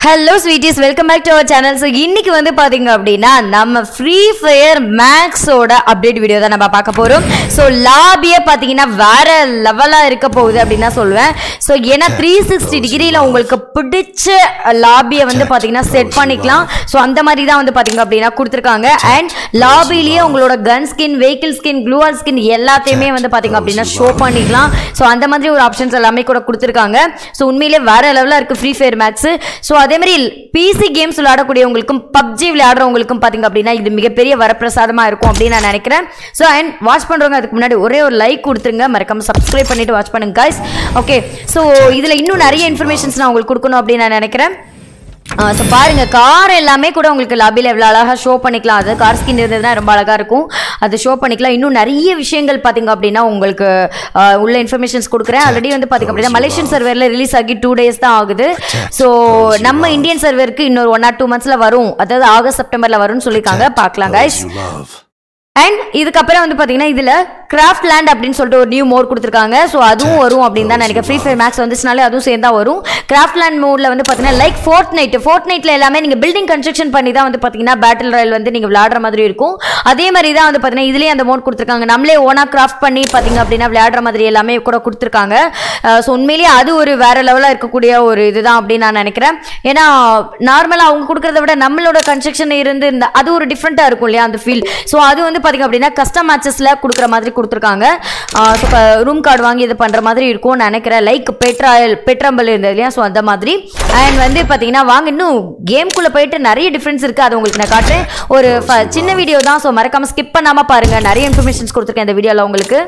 Hello sweeties welcome back to our channel so இன்னைக்கு வந்து பார்த்தீங்க அப்படின்னா நம்ம ஃப்ரீ ஃபயர் மேக்ஸோட அப்டேட் வீடியோ தான் நம்ம பார்க்க போகிறோம் ஸோ லாபியே பார்த்தீங்கன்னா வேற லெவலாக இருக்க போகுது அப்படின்னு தான் சொல்லுவேன் ஸோ ஏன்னா த்ரீ சிக்ஸ்டி டிகிரியில் உங்களுக்கு பிடிச்ச லாபியை வந்து பார்த்தீங்கன்னா செட் பண்ணிக்கலாம் ஸோ அந்த மாதிரி தான் வந்து பார்த்தீங்க அப்படின்னா கொடுத்துருக்காங்க அண்ட் லாபிலேயே உங்களோட gun skin vehicle skin gloo wall skin எல்லாத்தையுமே வந்து பார்த்தீங்க அப்படின்னா ஷோ பண்ணிக்கலாம் ஸோ அந்த மாதிரி ஒரு ஆப்ஷன்ஸ் எல்லாமே கூட கொடுத்துருக்காங்க ஸோ உண்மையிலே வேற லெவலில் இருக்குது ஃப்ரீ ஃபயர் மேக்ஸ் ஸோ அதே மாதிரி பிசி கேம்ஸ் விளையாடக்கூடியவங்களுக்கும் பப்ஜி விளையாடுறவங்களுக்கும் பார்த்தீங்க அப்படின்னா இது மிகப்பெரிய வரப்பிரசாதமாக இருக்கும் அப்படின்னு நான் நினைக்கிறேன் ஸோ அண்ட் வாட்ச் பண்ணுறவங்க அதுக்கு முன்னாடி ஒரே ஒரு லைக் கொடுத்துருங்க மறக்காம சப்ஸ்கிரைப் பண்ணிட்டு வாட்ச் பண்ணுங்க guys ஓகே ஸோ இதில் இன்னும் நிறைய இன்ஃபர்மேஷன்ஸ் நான் உங்களுக்கு கொடுக்கணும் அப்படின்னு நான் நினைக்கிறேன் ஸோ பாருங்க கார் எல்லாமே கூட உங்களுக்கு லாபியில் எவ்வளோ அழகாக ஷோ பண்ணிக்கலாம் அது கார் ஸ்கின் இருந்ததுன்னா ரொம்ப அழகாக இருக்கும் அது ஷோ பண்ணிக்கலாம் இன்னும் நிறைய விஷயங்கள் பார்த்தீங்க அப்படின்னா உங்களுக்கு ஆஹ், உள்ள இன்ஃபர்மேஷன்ஸ் கொடுக்குறேன் ஆல்ரெடி வந்து பார்த்தீங்க அப்படின்னா மலேசியன் சர்வரில் ரிலீஸ் ஆகி டூ டேஸ் தான் ஆகுது ஸோ நம்ம இந்தியன் சர்வருக்கு இன்னொரு ஒன் ஆர் டூ மந்த்ஸில் வரும் அதாவது ஆகஸ்ட் செப்டம்பரில் வரும்னு சொல்லியிருக்காங்க பார்க்கலாம் guys you love. அண்ட் இதுக்கப்புறம் வந்து பார்த்தீங்கன்னா இதில் கிராஃப்ட் லேண்ட் அப்படின்னு சொல்லிட்டு ஒரு நியூ மோட் கொடுத்துருக்காங்க ஸோ அதுவும் வரும் அப்படின்னு தான் நினைக்கிறேன் ஃப்ரீ ஃபயர் மேக்ஸ் வந்துச்சுனாலே அதுவும் சேர்ந்தா வரும் கிராஃப்ட் லேண்ட் மோடில் வந்து பார்த்தீங்கன்னா லைக் ஃபோர்ட் நைட் ஃபோர்ட் நைட்டில் எல்லாமே நீங்கள் பில்டிங் கன்ஸ்ட்ரக்ஷன் பண்ணி தான் வந்து பார்த்தீங்கன்னா பேட்டில் ராயல் வந்து நீங்கள் விளையாடுற மாதிரி இருக்கும் அதே மாதிரி தான் வந்து பார்த்தீங்கன்னா இதுலேயே அந்த மோட் கொடுத்துருக்காங்க நம்மளே ஓனாக கிராஃப்ட் பண்ணி பார்த்தீங்க அப்படின்னா விளையாடுற மாதிரி எல்லாமே கூட கொடுத்துருக்காங்க ஸோ உண்மையிலேயே அது ஒரு வேற லெவலில் இருக்கக்கூடிய ஒரு இதுதான் அப்படின்னு நான் நினைக்கிறேன் ஏன்னா நார்மலாக அவங்க கொடுக்குறத விட நம்மளோட கன்ஸ்ட்ரக்ஷன் இருந்து இந்த அது ஒரு டிஃப்ரெண்ட்டாக இருக்கும் இல்லையா அந்த ஃபீல் ஸோ அது வந்து பார்த்தீங்க அப்படின்னா கஸ்டம் மேட்சஸில் கொடுக்குற மாதிரி கொடுத்துருக்காங்க ஸோ இப்போ ரூம் கார்டு வாங்கி இது பண்ணுற மாதிரி இருக்கும்னு நினைக்கிறேன் லைக் பெட்ராயல் பெட்ரம்பல் இருந்தது இல்லையா ஸோ அந்த மாதிரி அண்ட் வந்து பார்த்தீங்கன்னா வாங்க இன்னும் கேம்குள்ளே போயிட்டு நிறைய டிஃப்ரென்ஸ் இருக்குது அது உங்களுக்கு நான் காட்டுறேன் ஒரு ஃப- சின்ன வீடியோ தான் ஸோ மறக்காமல் ஸ்கிப் பண்ணாமல் பாருங்கள் நிறைய இன்ஃபர்மேஷன்ஸ் கொடுத்துருக்கேன் இந்த வீடியோவில் உங்களுக்கு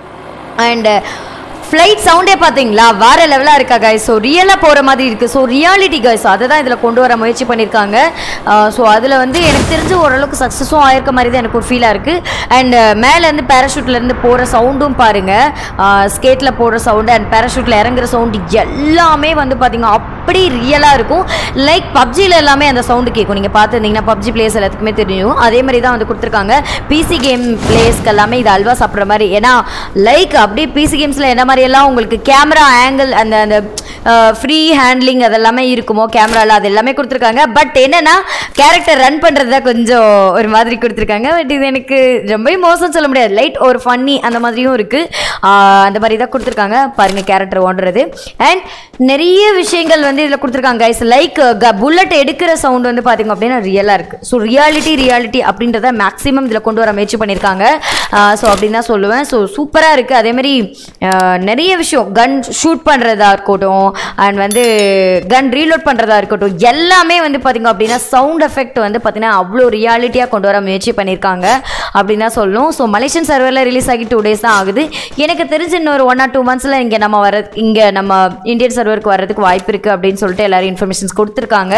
அண்ட் ஃப்ளைட் சவுண்டே பார்த்தீங்களா வேற லெவலாக இருக்கா guys ஸோ ரியலாக போகிற மாதிரி இருக்குது ஸோ ரியாலிட்டி guys அதை தான் இதில் கொண்டு வர முயற்சி பண்ணியிருக்காங்க ஸோ அதில் வந்து எனக்கு தெரிஞ்சு ஓரளவுக்கு சக்ஸஸும் ஆயிருக்க மாதிரி தான் எனக்கு ஒரு ஃபீலாக இருக்குது அண்ட் மேலேருந்து பேராஷூட்லேருந்து போகிற சவுண்டும் பாருங்கள் ஸ்கேட்டில் போடுற சவுண்டு அண்ட் பேராஷூட்டில் இறங்குற சவுண்டு எல்லாமே வந்து பார்த்தீங்க அப்படி ரியலாக இருக்கும் லைக் பப்ஜியில் எல்லாமே அந்த சவுண்டு கேட்கும் நீங்கள் பார்த்துருந்தீங்கன்னா பப்ஜி பிளேஸ் எல்லாத்துக்குமே தெரியும் அதே மாதிரி தான் வந்து கொடுத்துருக்காங்க பிசி கேம் பிளேஸ்க்கு எல்லாமே இது அல்வா சாப்பிட்ற மாதிரி ஏன்னா லைக் அப்படியே பிசி கேம்ஸில் என்ன மாதிரியெல்லாம் உங்களுக்கு கேமரா ஆங்கிள் அந்த அந்த ஃப்ரீ ஹேண்ட்லிங் அதெல்லாமே இருக்குமோ கேமராவில் அது எல்லாமே கொடுத்துருக்காங்க பட் என்னன்னா கேரக்டர் ரன் பண்ணுறது தான் கொஞ்சம் ஒரு மாதிரி கொடுத்துருக்காங்க பட் இது எனக்கு ரொம்பவே மோசம் சொல்ல முடியாது லைட் ஒரு ஃபன்னி அந்த மாதிரியும் இருக்குது அந்த மாதிரி தான் கொடுத்துருக்காங்க பாருங்கள் கேரக்டர் ஓடுறது அண்ட் நிறைய விஷயங்கள் வந்து இதில் கொடுத்துருக்காங்க கைஸ் லைக் புல்லட் எடுக்கிற சவுண்ட் வந்து பார்த்தீங்க அப்படின்னா ரியலாக இருக்குது ஸோ ரியாலிட்டி ரியாலிட்டி அப்படின்றத மேக்ஸிமம் இதில் கொண்டு வர முயற்சி பண்ணியிருக்காங்க ஸோ அப்படின்னு தான் சொல்லுவேன் ஸோ சூப்பராக இருக்குது அதேமாதிரி நிறைய விஷயம் கன் ஷூட் பண்ணுறதா இருக்கட்டும் அண்ட் வந்து கன் ரீலோட் பண்ணுறதா இருக்கட்டும் எல்லாமே வந்து பார்த்திங்க அப்படின்னா சவுண்ட் எஃபெக்ட் வந்து பார்த்திங்கன்னா அவ்வளோ ரியாலிட்டியாக கொண்டு வர முயற்சி பண்ணியிருக்காங்க அப்படின்னு தான் சொல்லணும் ஸோ மலேசியன் சர்வரில் ரிலீஸ் ஆகி டூ டேஸ் தான் ஆகுது எனக்கு தெரிஞ்ச இன்னொரு ஒன் ஆர் டூ மந்த்ஸில் இங்கே நம்ம வர இங்கே நம்ம இந்தியன் சர்வருக்கு வர்றதுக்கு வாய்ப்பு இருக்குது அப்படின்னு சொல்லிட்டு எல்லாரும் இன்ஃபர்மேஷன்ஸ் கொடுத்துருக்காங்க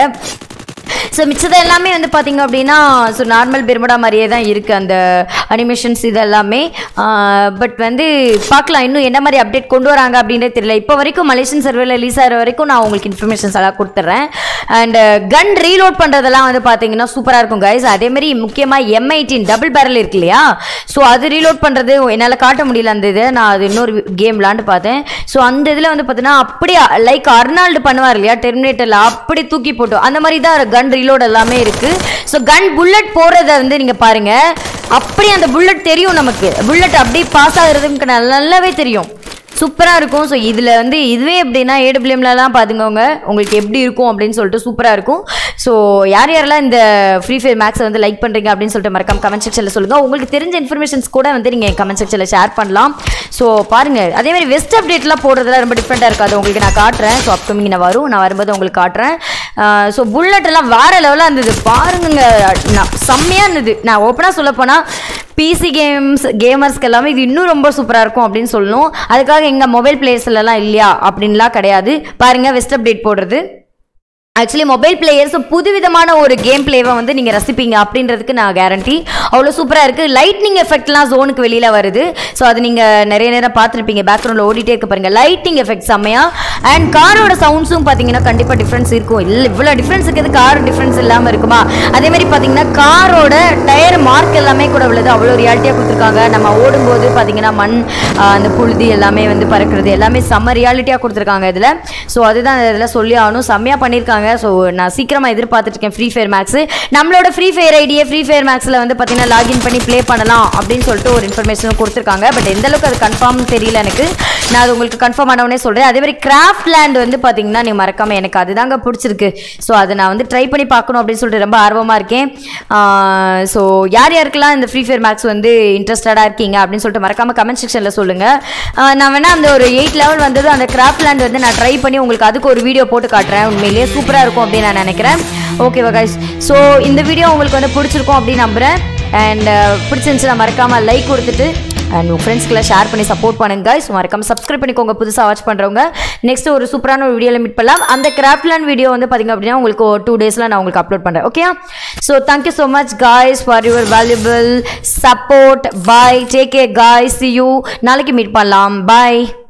ஸோ மிச்சது எல்லாமே வந்து பார்த்தீங்க அப்படின்னா ஸோ நார்மல் பெர்முடா மாதிரியே தான் இருக்குது அந்த அனிமேஷன்ஸ் இது எல்லாமே பட் வந்து பார்க்கலாம் இன்னும் என்ன மாதிரி அப்டேட் கொண்டு வராங்க அப்படின்றே தெரியல இப்போ வரைக்கும் மலேசியன் சர்வரில் ரிலீஸ் ஆகிற வரைக்கும் நான் உங்களுக்கு இன்ஃபர்மேஷன்ஸ் எல்லாம் கொடுத்துட்றேன் அண்ட் கன் ரீலோட் பண்ணுறதெல்லாம் வந்து பார்த்தீங்கன்னா சூப்பராக இருக்கும் கைஸ் அதேமாதிரி முக்கியமாக எம் எயிட்டீன் டபுள் பேரல் இருக்கு இல்லையா ஸோ அது ரீலோட் பண்ணுறது என்னால் காட்ட முடியல அந்த இது நான் அது இன்னொரு கேம் விளாண்டு பார்த்தேன் ஸோ அந்த இதில் வந்து பார்த்தீங்கன்னா அப்படியே லைக் அர்னால்டு பண்ணுவார் இல்லையா டெர்மினேட்டரில் அப்படி தூக்கி போட்டு அந்த மாதிரி தான் கன் ரீலோட் எல்லாமே இருக்குது ஸோ கன் புல்லட் போடுறத வந்து நீங்கள் பாருங்கள் அப்படியே அந்த புல்லட் தெரியும் நமக்கு புல்லட் அப்படியே பாஸ் ஆகுறதுக்கு நல்லாவே தெரியும் சூப்பராக இருக்கும் ஸோ இதில் வந்து இதுவே எப்படின்னா ஏடபிள்யூஎம்லலாம் பார்த்துக்கோங்க உங்களுக்கு எப்படி இருக்கும் அப்படின்னு சொல்லிட்டு சூப்பராக இருக்கும் ஸோ யார் யாரெல்லாம் இந்த ஃப்ரீ ஃபயர் மேக்ஸை வந்து லைக் பண்ணுறீங்க அப்படின்னு சொல்லிட்டு மறக்காம கமெண்ட் செக்ஷனில் சொல்லுங்கள் உங்களுக்கு தெரிஞ்ச இன்ஃபர்மேஷன்ஸ் கூட வந்து நீங்கள் கமெண்ட் செக்ஷனில் ஷேர் பண்ணலாம் ஸோ பாருங்கள் அதே மாதிரி வெஸ்ட் அப்டேட்லாம் போடுறதுலாம் ரொம்ப டிஃப்ரெண்ட்டாக இருக்காது உங்களுக்கு நான் காட்டுறேன் ஸோ அப்கமிங் நான் வரும் நான் வரும்போது உங்களுக்கு காட்டுறேன் ஸோ புல்லட் எல்லாம் வேற லெவலாக இருந்தது பாருங்க நான் செம்மையாக இருந்தது நான் ஓப்பனாக சொல்ல போனால் பிசி கேம்ஸ் கேமர்ஸ்க்கு எல்லாமே இது இன்னும் ரொம்ப சூப்பராக இருக்கும் அப்படின்னு சொல்லணும் அதுக்காக எங்கள் மொபைல் பிளேயர்ஸ்லலாம் இல்லையா அப்படின்லாம் கிடையாது பாருங்கள் வெஸ்ட் அப்டேட் போடுறது ஆக்சுவலி மொபைல் பிளேயர்ஸ் புதுவிதமான ஒரு கேம் பிளேவை வந்து நீங்கள் ரசிப்பீங்க அப்படின்றதுக்கு நான் கேரண்டி அவ்வளோ சூப்பராக இருக்குது லைட்னிங் எஃபெக்ட்லாம் ஜோனுக்கு வெளியில் வருது ஸோ அது நீங்கள் நிறைய நேரம் பார்த்துருப்பீங்க பேக்ரவுண்டில் ஓடிட்டே இருக்க பாருங்க லைட்டிங் எஃபெக்ட் செம்மையா அண்ட் காரோட சவுண்ட்ஸும் பார்த்தீங்கன்னா கண்டிப்பாக டிஃப்ரென்ஸ் இருக்கும் இல்லை இவ்வளோ டிஃப்ரென்ஸ் இருக்குது கார் டிஃப்ரென்ஸ் இல்லாமல் இருக்குமா அதே மாதிரி பார்த்தீங்கன்னா காரோட டயர் மார்க் எல்லாமே கூட உள்ளது அவ்வளோ ரியாலிட்டியாக கொடுத்துருக்காங்க நம்ம ஓடும்போது பார்த்தீங்கன்னா மண் ஆஹ், அந்த புழுதி எல்லாமே வந்து பறக்கிறது எல்லாமே செம்ம ரியாலிட்டியாக கொடுத்துருக்காங்க இதில் ஸோ அதுதான் இதில் சொல்லி ஆகணும் செம்மையாக பண்ணியிருக்காங்க கொடுத்துருக்காங்க ஸோ நான் சீக்கிரமாக எதிர்பார்த்துட்டு இருக்கேன் ஃப்ரீ ஃபயர் மேக்ஸ் நம்மளோட ஃப்ரீ ஃபயர் ஐடியை ஃப்ரீ ஃபயர் மேக்ஸில் வந்து பார்த்தீங்கன்னா லாகின் பண்ணி ப்ளே பண்ணலாம் அப்படின்னு சொல்லிட்டு ஒரு இன்ஃபர்மேஷனும் கொடுத்துருக்காங்க பட் எந்த அளவுக்கு அது கன்ஃபார்ம் தெரியல எனக்கு நான் அது உங்களுக்கு கன்ஃபார்ம் ஆனவனே சொல்கிறேன் அதே மாதிரி கிராஃப்ட் லேண்ட் வந்து பார்த்தீங்கன்னா நீ மறக்காம எனக்கு அதுதாங்க பிடிச்சிருக்கு ஸோ அதை நான் வந்து ட்ரை பண்ணி பார்க்கணும் அப்படின்னு சொல்லிட்டு ரொம்ப ஆர்வமாக இருக்கேன் ஸோ யார் யாருக்கெல்லாம் இந்த ஃப்ரீ ஃபயர் மேக்ஸ் வந்து இன்ட்ரெஸ்டடாக இருக்கீங்க அப்படின்னு சொல்லிட்டு மறக்காம கமெண்ட் செக்ஷனில் சொல்லுங்கள் நான் வேணா அந்த ஒரு எயிட் லெவல் வந்தது அந்த கிராஃப்ட் லேண்ட் வந்து நான் ட்ரை பண்ணி உங்களுக்கு அதுக்கு ஒரு வீடியோ போட்டு காட்டுறேன் உண்மையிலேயே சூப்பராக இருக்கும் அப்படின்னு நான் நினைக்கிறேன் ஓகேவா கைஸ் ஸோ இந்த வீடியோ உங்களுக்கு வந்து பிடிச்சிருக்கும் அப்படின்னு நம்புகிறேன் அண்ட் பிடிச்சிருந்துச்சுன்னா மறக்காமல் லைக் கொடுத்துட்டு அண்ட் உங்கள் ஃப்ரெண்ட்ஸ்க்கெல்லாம் ஷேர் பண்ணி சப்போர்ட் பண்ணுங்க guys மறக்காம சப்ஸ்கிரைப் பண்ணிக்கோங்க புதுசாக வாட்ச் பண்ணுறவங்க நெக்ஸ்ட் ஒரு சூப்பரான ஒரு வீடியோவில் மீட் பண்ணலாம் அந்த கிராஃப்ட்லேண்ட் வீடியோ வந்து பார்த்தீங்க அப்படின்னா உங்களுக்கு டூ டேஸில் நான் உங்களுக்கு அப்லோட் பண்ணுறேன் okay so thank you so much guys for your valuable support bye take care guys you நாளைக்கு மீட் பண்ணலாம் பாய்